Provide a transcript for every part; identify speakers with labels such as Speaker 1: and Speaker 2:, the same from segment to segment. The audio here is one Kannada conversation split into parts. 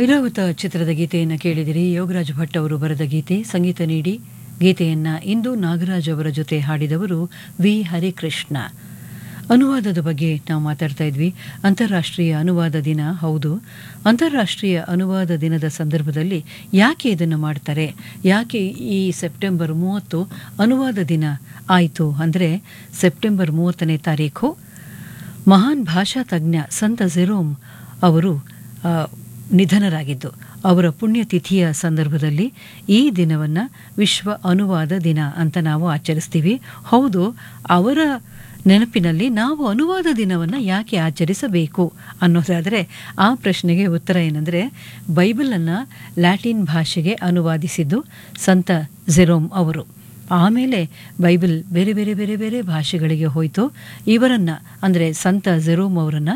Speaker 1: ಐರಾವತ ಚಿತ್ರದ ಗೀತೆಯನ್ನು ಕೇಳಿದಿರಿ ಯೋಗರಾಜ್ ಭಟ್ ಅವರು ಬರೆದ ಗೀತೆ ಸಂಗೀತ ನೀಡಿ ಗೀತೆಯನ್ನ ಇಂದು ನಾಗರಾಜ್ ಅವರ ಜೊತೆ ಹಾಡಿದವರು ವಿ ಹರಿಕೃಷ್ಣ ಅನುವಾದದ ಬಗ್ಗೆ ನಾವು ಮಾತಾಡ್ತಾ ಇದ್ವಿ ಅಂತಾರಾಷ್ಟ್ರೀಯ ಅನುವಾದ ದಿನ ಹೌದು ಅಂತಾರಾಷ್ಟ್ರೀಯ ಅನುವಾದ ದಿನದ ಸಂದರ್ಭದಲ್ಲಿ ಯಾಕೆ ಇದನ್ನು ಮಾಡ್ತಾರೆ ಯಾಕೆ ಈ ಸೆಪ್ಟೆಂಬರ್ ಮೂವತ್ತು ಅನುವಾದ ದಿನ ಆಯಿತು ಅಂದರೆ ಸೆಪ್ಟೆಂಬರ್ ಮೂವತ್ತನೇ ತಾರೀಕು ಮಹಾನ್ ಭಾಷಾ ತಜ್ಞ ಸಂತ ಜೆರೋಮ್ ಅವರು ಆ, ನಿಧನರಾಗಿದ್ದು ಅವರ ಪುಣ್ಯತಿಥಿಯ ಸಂದರ್ಭದಲ್ಲಿ ಈ ದಿನವನ್ನು ವಿಶ್ವ ಅನುವಾದ ದಿನ ಅಂತ ನಾವು ಆಚರಿಸ್ತೀವಿ ಹೌದು ಅವರ ನೆನಪಿನಲ್ಲಿ ನಾವು ಅನುವಾದ ದಿನವನ್ನು ಯಾಕೆ ಆಚರಿಸಬೇಕು ಅನ್ನೋದಾದರೆ ಆ ಪ್ರಶ್ನೆಗೆ ಉತ್ತರ ಏನಂದರೆ ಬೈಬಲನ್ನು ಲ್ಯಾಟಿನ್ ಭಾಷೆಗೆ ಅನುವಾದಿಸಿದ್ದು ಸಂತ ಜೆರೋಮ್ ಅವರು ಆಮೇಲೆ ಬೈಬಲ್ ಬೇರೆ ಬೇರೆ ಬೇರೆ ಬೇರೆ ಭಾಷೆಗಳಿಗೆ ಹೋಯಿತು ಇವರನ್ನು ಅಂದರೆ ಸಂತ ಜೆರೋಮ್ ಅವರನ್ನು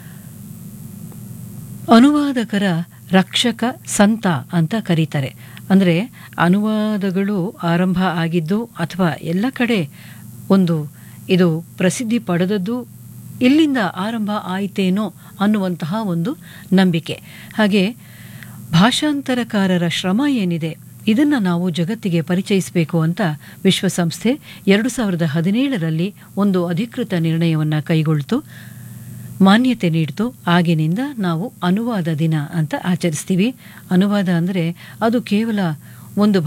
Speaker 1: ಅನುವಾದಕರ ರಕ್ಷಕ ಸಂತ ಅಂತ ಕರೀತಾರೆ ಅಂದರೆ ಅನುವಾದಗಳು ಆರಂಭ ಆಗಿದ್ದು ಅಥವಾ ಎಲ್ಲ ಕಡೆ ಒಂದು ಇದು ಪ್ರಸಿದ್ಧಿ ಪಡೆದದ್ದು ಇಲ್ಲಿಂದ ಆರಂಭ ಆಯಿತೇನೋ ಅನ್ನುವಂತಹ ಒಂದು ನಂಬಿಕೆ ಹಾಗೆ ಭಾಷಾಂತರಕಾರರ ಶ್ರಮ ಏನಿದೆ ಇದನ್ನು ನಾವು ಜಗತ್ತಿಗೆ ಪರಿಚಯಿಸಬೇಕು ಅಂತ ವಿಶ್ವಸಂಸ್ಥೆ ಎರಡು ಸಾವಿರದ ಹದಿನೇಳರಲ್ಲಿ ಒಂದು ಅಧಿಕೃತ ನಿರ್ಣಯವನ್ನು ಕೈಗೊಳ್ತು ಮಾನ್ಯತೆ ನೀಡಿತು ಆಗಿನಿಂದ ನಾವು ಅನುವಾದ ದಿನ ಅಂತ ಆಚರಿಸ್ತೀವಿ ಅನುವಾದ ಅಂದರೆ ಅದು ಕೇವಲ ಒಂದು